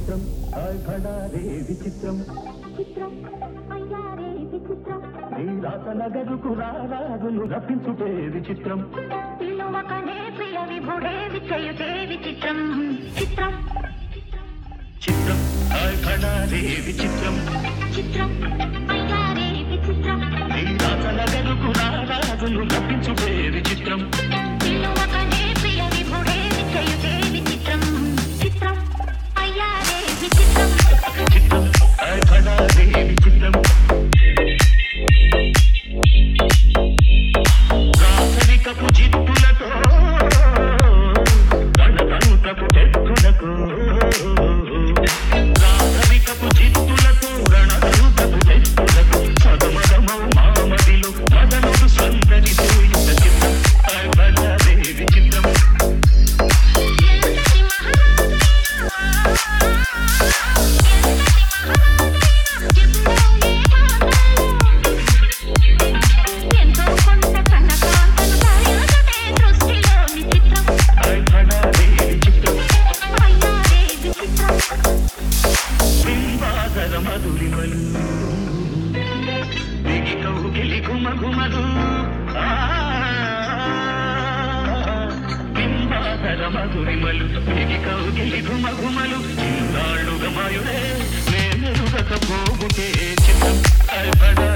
విచిత్రం రే విచిత్రం చిత్రం అయ్యారే విచిత్రం నీ రాసన గదుకు రారాజును రప్పించుటే విచిత్రం పిలువకనే ప్రియ విభుడే విచయుతే విచిత్రం చిత్రం చిత్రం రే విచిత్రం చిత్రం అయ్యారే విచిత్రం నీ రాసన గదుకు రారాజును రప్పించుటే విచిత్రం పిలువకనే ప్రియ విభుడే విచయుతే విచిత్రం చిత్రం అయ్యారే విచిత్రం చిత్రం రే విచిత్రం రాసరికపు జిత్తులతో గణతంత్రపు తెక్కులకు రాసరికపు జిత్తులతో రణతంత్రపు తెక్కులకు సదమదమౌ మామదిలో మదనుడు సందడి పూయుత చిత్రం రే విచిత్రం ఎంతటి మహారాజైనా ఎంతటి మహారాజైనా ఎంతో కొంత కనకాంతను దాయోజనే దృష్టిలో విచిత్రం రే విచిత్రం అయ్యారే విచిత్రం బింబాసర మధురిమలు దిగి కౌగిలి గుమగుమలు ఆ, బింబాసర మధురిమలు దిగి కౌగిలి గుమగుమలు ఇన్నాళ్ళుగా మాయుడే నేనెరుగక పోగుటే చిత్రం అర్పణ